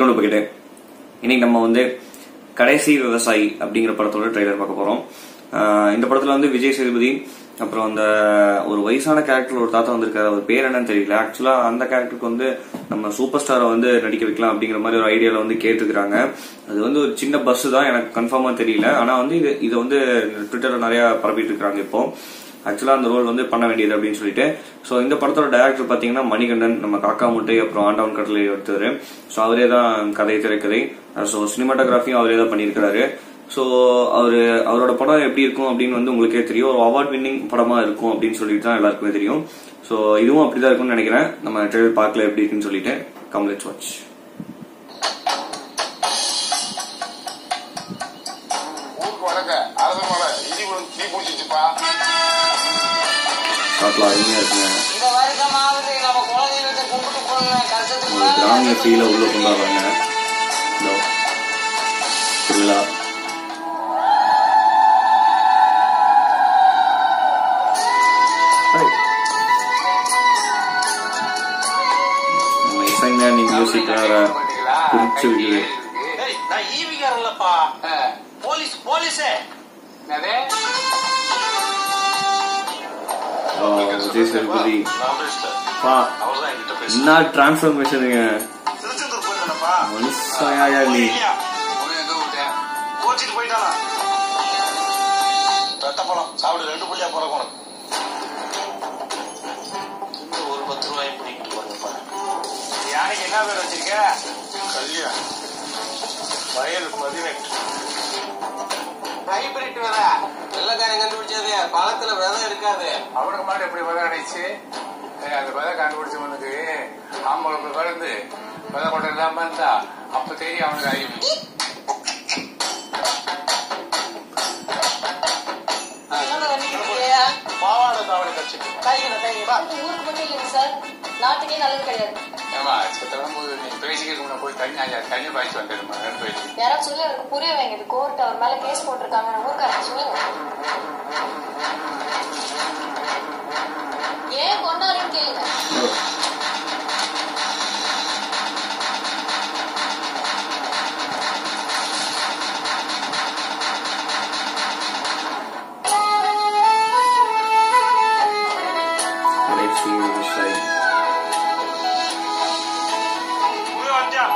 Welcome to bucket இன்னைக்கு நம்ம வந்து கடைசி விவசாயி அப்படிங்கிற படத்தோட ட்ரைலர் பார்க்க போறோம் ஆஹ் இந்த படத்துல வந்து விஜய் சேதுபதி அப்புறம் அந்த ஒரு வயசான கேரக்டர் ஒரு தாத்தா வந்திருக்காரு அவர் பேர் என்னன்னு தெரியல ஆக்சுவலா அந்த கேரக்டருக்கு வந்து நம்ம சூப்பர் ஸ்டாரை வந்து நடிக்க வைக்கலாம் அப்படிங்கிற மாதிரி ஒரு ஐடியால வந்து கேட்டுக்கிறாங்க அது வந்து ஒரு சின்ன பஸ் தான் எனக்கு கன்ஃபார்மா தெரியல ஆனா வந்து இது இதை வந்து ட்விட்டர்ல நிறைய பரப்பிட்டு இருக்காங்க இப்போ ஆக்சுவலா அந்த ரோல் வந்து பண்ண வேண்டியது அப்படின்னு சொல்லிட்டு ஸோ இந்த படத்தோட டைரக்டர் பாத்தீங்கன்னா மணிகண்டன் நம்ம காக்கா முட்டை அப்புறம் ஆண்டவன் கட்டளை எடுத்தவர் ஸோ அவரே தான் கதை திரைக்கதை ஸோ சினிமாட்டோகிராஃபியும் அவரே தான் பண்ணியிருக்கிறாரு ஸோ அவரு அவரோட படம் எப்படி இருக்கும் அப்படின்னு வந்து உங்களுக்கே தெரியும் ஒரு அவார்ட் வின்னிங் படமா இருக்கும் அப்படின்னு சொல்லிட்டு தான் எல்லாருக்குமே தெரியும் ஸோ இதுவும் அப்படிதான் இருக்கும்னு நினைக்கிறேன் நம்ம ட்ரெயிலர் பார்க்கல எப்படி இருக்குன்னு சொல்லிட்டு கம் லெட்ஸ் வாட்ச் ஊருக்கு வடக்க அரச மலை இடி விழு- தீ பிடிச்சிச்சுப்பா ஷார்ட்ல அருமையா இருக்குங்க இந்த வருஷமாவது நம்ம குலதெய்வத்தை கும்பிட்டு போடணும் கஷ்டத்துக்கு ஒரு கிராமிய ஃபீல உள்ள கொண்டாடுறாங்க இதோ திருவிழா Hi. நம்ம இசைஞானி மியூசிக் வேற குறிச்சு விடுது ஏய், நான் ஈவிகார் இல்லப்பா போலீஸ் போலீஸே ஓ, விஜய் சேதுபதி நான் பேசிட்டேன் பா அவர்தான் என்கிட்ட பேச என்ன டிரான்ஸ்ஃபர்மேஷனுங்க திருச்செந்தூர் போயிருந்தேனப்பா மனுஷயா நீ இல்லையா உன்னை எங்க விட்டேன் கோச்சிட்டு போயிட்டானா ரத்த பழம் சாப்பிடு ரெண்டு புள்ளியா போறக்கு உனக்கு இந்த ஒரு பத்து ரூபாய் பிடிக்கிட்டு போறப்பா யானைக்கு என்ன பேர் வச்சிருக்க கல்யா வயல் பதினெட்டு ஹைபிரிட் வித வெள்ளக்காரன் கண்டுபிடிச்சது பழத்துல விதை இருக்காது அவனுக்கு மாட்டு எப்படி விதை அடைச்சு ஏய், அந்த விதை கண்டுபிடிச்சவனுக்கு ஆம்பளை பிறந்து விதை கொண்டு இல்லாம இருந்தா அப்ப தெரியும் அவனுக்கு அறிவு பாவாடை தாவணி கட்சி அது ஊருக்கு மட்டும் இல்லைங்க சார் நாட்டுக்கே நல்லது கிடையாது ஏமா செத்தவன் போது நீ பேசிக்கிட்டு முன்ன போய் தண்ணி ஐயா தண்ணி பாய்ச்சி வந்துடுமா ரெண்டு பேருக்கு யாராவது சொல்லி அவருக்கு புரிய வைங்க இது கோர்ட் அவர் மேல கேஸ் போட்டிருக்காங்க ஊருக்காரங்க சொல்லுங்க ஏன் கொண்டாடுன்னு கேளுங்க கடைசி விவசாயி புரிய வந்தா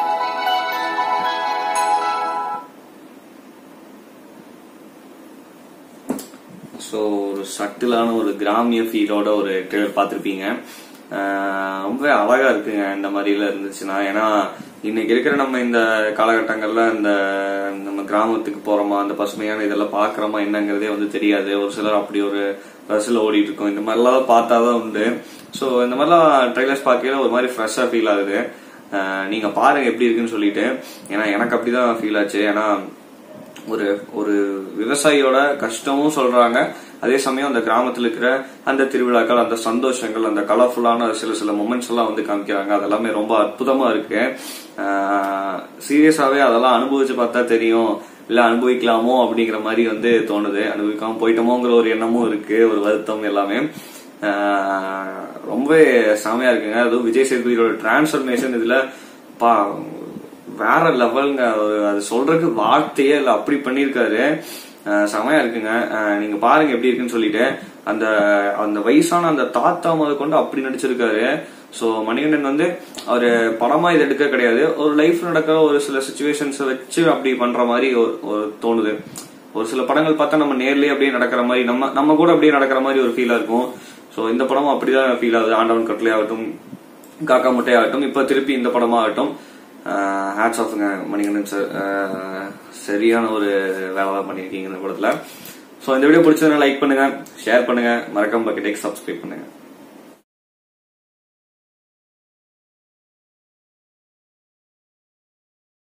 ஸோ ஒரு சட்டிலான ஒரு கிராமிய ஃபீலோட ஒரு ட்ரெயிலர் பார்த்துருப்பீங்க ரொம்ப அழகா இருக்குங்க இந்த மாதிரிலாம் இருந்துச்சுன்னா ஏன்னா இன்னைக்கு இருக்கிற நம்ம இந்த காலகட்டங்கள்ல இந்த நம்ம கிராமத்துக்கு போறோமா அந்த பசுமையான இதெல்லாம் பாக்குறோமா என்னங்கிறதே வந்து தெரியாது ஒரு சிலர் அப்படி ஒரு பஸ்ஸில் ஓடிட்டு இருக்கோம் இந்த மாதிரிலாம் பார்த்தாதான் உண்டு ஸோ இந்த மாதிரிலாம் ட்ரெய்லர்ஸ் பார்க்கையில ஒரு மாதிரி ஃப்ரெஷ்ஷா ஃபீல் ஆகுது அஹ் நீங்க பாருங்க எப்படி இருக்குன்னு சொல்லிட்டு ஏன்னா எனக்கு அப்படிதான் ஃபீல் ஆச்சு ஏன்னா ஒரு ஒரு விவசாயியோட கஷ்டமும் சொல்றாங்க அதே சமயம் அந்த கிராமத்துல இருக்கிற அந்த திருவிழாக்கள் அந்த சந்தோஷங்கள் அந்த கலர்ஃபுல்லான சில சில மொமெண்ட்ஸ் எல்லாம் வந்து காமிக்கிறாங்க அதெல்லாமே ரொம்ப அற்புதமா இருக்கு சீரியஸாவே அதெல்லாம் அனுபவிச்சு பார்த்தா தெரியும் இல்ல அனுபவிக்கலாமோ அப்படிங்கிற மாதிரி வந்து தோணுது அனுபவிக்காம போயிட்டோமோங்கிற ஒரு எண்ணமும் இருக்கு ஒரு வருத்தம் எல்லாமே ஆஹ் ரொம்ப செமையா இருக்குங்க அதுவும் விஜய் சேதுபதியோட டிரான்ஸ்ஃபர்மேஷன் இதுல பா வேற லெவலுங்க அவரு அது சொல்றதுக்கு வார்த்தையே இல்ல அப்படி பண்ணிருக்காரு அஹ் செமையா இருக்குங்க அஹ் நீங்க பாருங்க எப்படி இருக்குன்னு சொல்லிட்டு அந்த அந்த வயசான அந்த தாத்தா முத கொண்டு அப்படி நடிச்சிருக்காரு சோ மணிகண்டன் வந்து அவரு படமா இது எடுக்க கிடையாது ஒரு லைஃப்ல நடக்கிற ஒரு சில சுச்சுவேஷன்ஸ் வச்சு அப்படி பண்ற மாதிரி ஒரு ஒரு தோணுது ஒரு சில படங்கள் பார்த்தா நம்ம நேர்லயே அப்படியே நடக்கிற மாதிரி நம்ம நம்ம கூட அப்படியே நடக்கிற மாதிரி ஒரு ஃபீலா இருக்கும் சோ இந்த படமும் அப்படிதான் ஃபீல் ஆகுது ஆண்டவன் கட்டளை ஆகட்டும் காக்கா முட்டை ஆகட்டும் இப்ப திருப்பி இந்த படமா ஆகட்டும் ஹேட்ஸ் ஆஃப்ங்க மணிகண்டன் சார் சரியான ஒரு வேலை தான் பண்ணியிருக்கீங்க இந்த படத்துல ஸோ இந்த வீடியோ பிடிச்சதுன்னா லைக் பண்ணுங்க ஷேர் பண்ணுங்க மறக்காம பக்கெட்டுக்கு சப்ஸ்கிரைப் பண்ணுங்க